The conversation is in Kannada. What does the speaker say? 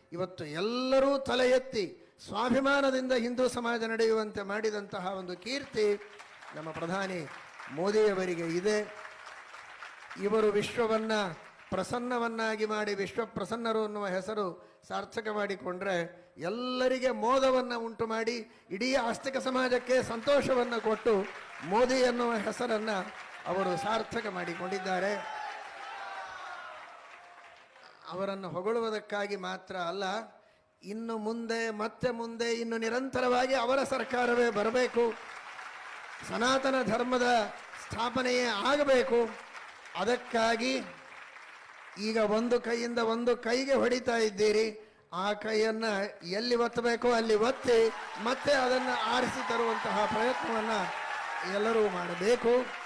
ಇವತ್ತು ಎಲ್ಲರೂ ತಲೆ ಎತ್ತಿ ಸ್ವಾಭಿಮಾನದಿಂದ ಹಿಂದೂ ಸಮಾಜ ನಡೆಯುವಂತೆ ಮಾಡಿದಂತಹ ಒಂದು ಕೀರ್ತಿ ನಮ್ಮ ಪ್ರಧಾನಿ ಮೋದಿಯವರಿಗೆ ಇದೆ ಇವರು ವಿಶ್ವವನ್ನ ಪ್ರಸನ್ನವನ್ನಾಗಿ ಮಾಡಿ ವಿಶ್ವ ಪ್ರಸನ್ನರು ಅನ್ನುವ ಹೆಸರು ಸಾರ್ಥಕ ಮಾಡಿಕೊಂಡ್ರೆ ಎಲ್ಲರಿಗೆ ಮೋದವನ್ನ ಉಂಟು ಮಾಡಿ ಇಡೀ ಆಸ್ತಿಕ ಸಮಾಜಕ್ಕೆ ಸಂತೋಷವನ್ನು ಕೊಟ್ಟು ಮೋದಿ ಎನ್ನುವ ಹೆಸರನ್ನ ಅವರು ಸಾರ್ಥಕ ಮಾಡಿಕೊಂಡಿದ್ದಾರೆ ಅವರನ್ನು ಹೊಗಳುವುದಕ್ಕಾಗಿ ಮಾತ್ರ ಅಲ್ಲ ಇನ್ನು ಮುಂದೆ ಮತ್ತೆ ಮುಂದೆ ಇನ್ನು ನಿರಂತರವಾಗಿ ಅವರ ಸರ್ಕಾರವೇ ಬರಬೇಕು ಸನಾತನ ಧರ್ಮದ ಸ್ಥಾಪನೆಯೇ ಆಗಬೇಕು ಅದಕ್ಕಾಗಿ ಈಗ ಒಂದು ಕೈಯಿಂದ ಒಂದು ಕೈಗೆ ಹೊಡಿತಾ ಇದ್ದೀರಿ ಆ ಕೈಯನ್ನ ಎಲ್ಲಿ ಒತ್ತಬೇಕೋ ಅಲ್ಲಿ ಒತ್ತಿ ಮತ್ತೆ ಅದನ್ನು ಆರಿಸಿ ತರುವಂತಹ ಪ್ರಯತ್ನವನ್ನ ಎಲ್ಲರೂ ಮಾಡಬೇಕು